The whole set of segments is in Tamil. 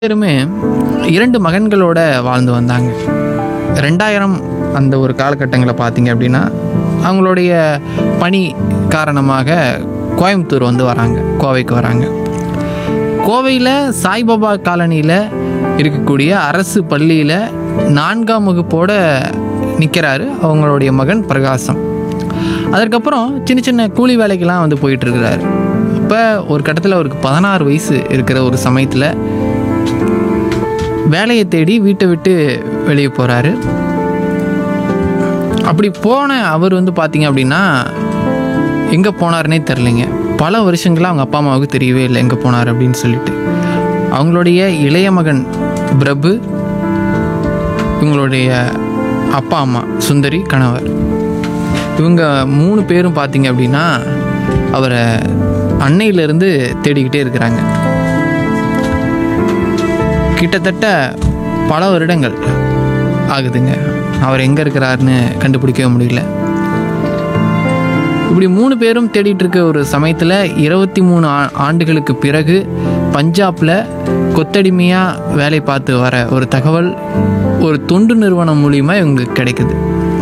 பேருமே இரண்டு மகன்களோட வாழ்ந்து வந்தாங்க ரெண்டாயிரம் அந்த ஒரு காலகட்டங்களை பார்த்தீங்க அப்படின்னா அவங்களுடைய பணி காரணமாக கோயம்புத்தூர் வந்து வராங்க கோவைக்கு வராங்க கோவையில் சாய்பாபா காலனியில் இருக்கக்கூடிய அரசு பள்ளியில் நான்காம் வகுப்போட நிற்கிறாரு அவங்களுடைய மகன் பிரகாசம் அதற்கப்புறம் சின்ன சின்ன கூலி வேலைக்கெல்லாம் வந்து போயிட்டுருக்கிறாரு இப்போ ஒரு கட்டத்தில் அவருக்கு பதினாறு வயசு இருக்கிற ஒரு சமயத்தில் வேலையை தேடி வீட்டை விட்டு வெளியே போகிறாரு அப்படி போன அவர் வந்து பார்த்தீங்க அப்படின்னா எங்கே போனாருனே தெரிலிங்க பல வருஷங்களாக அவங்க அப்பா அம்மாவுக்கு தெரியவே இல்லை எங்கே போனார் அப்படின்னு சொல்லிட்டு அவங்களுடைய இளைய மகன் பிரபு இவங்களுடைய அப்பா அம்மா சுந்தரி கணவர் இவங்க மூணு பேரும் பார்த்தீங்க அப்படின்னா அவரை அன்னையிலேருந்து தேடிக்கிட்டே இருக்கிறாங்க கிட்டத்தட்ட பல வருடங்கள் ஆகுதுங்க அவர் எங்கே இருக்கிறாருன்னு கண்டுபிடிக்கவே முடியல இப்படி மூணு பேரும் தேடிட்டு இருக்க ஒரு சமயத்தில் இருபத்தி மூணு ஆ- ஆண்டுகளுக்கு பிறகு பஞ்சாபில் கொத்தடிமையாக வேலை பார்த்து வர ஒரு தகவல் ஒரு தொண்டு நிறுவனம் மூலியமா இவங்களுக்கு கிடைக்குது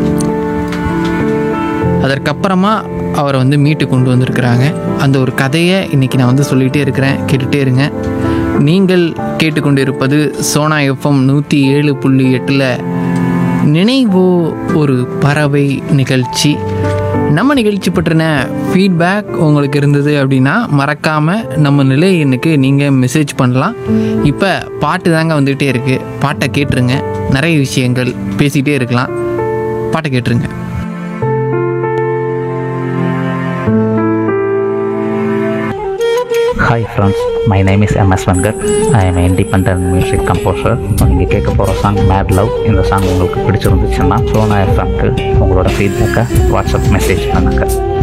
அதற்கப்புறமா அவரை வந்து மீட்டு கொண்டு வந்திருக்கிறாங்க அந்த ஒரு கதையை இன்னைக்கு நான் வந்து சொல்லிகிட்டே இருக்கிறேன் கேட்டுகிட்டே இருங்க நீங்கள் கேட்டுக்கொண்டிருப்பது சோனா எஃப்எம் நூற்றி ஏழு புள்ளி எட்டில் நினைவோ ஒரு பறவை நிகழ்ச்சி நம்ம நிகழ்ச்சி பற்றின ஃபீட்பேக் உங்களுக்கு இருந்தது அப்படின்னா மறக்காமல் நம்ம நிலை எண்ணுக்கு நீங்கள் மெசேஜ் பண்ணலாம் இப்போ பாட்டு தாங்க வந்துகிட்டே இருக்குது பாட்டை கேட்டுருங்க நிறைய விஷயங்கள் பேசிகிட்டே இருக்கலாம் பாட்டை கேட்டுருங்க hi friends my name is MS Venkat I am independent music composer நீங்கள் கேட்க போகிற சாங் மேட் லவ் இந்த சாங் உங்களுக்கு பிடிச்சிருந்துச்சுன்னா சோனா எஃப்எம்க்கு உங்களோட ஃபீட்பேக்கை வாட்ஸ்அப் மெசேஜ் பண்ணுங்கள்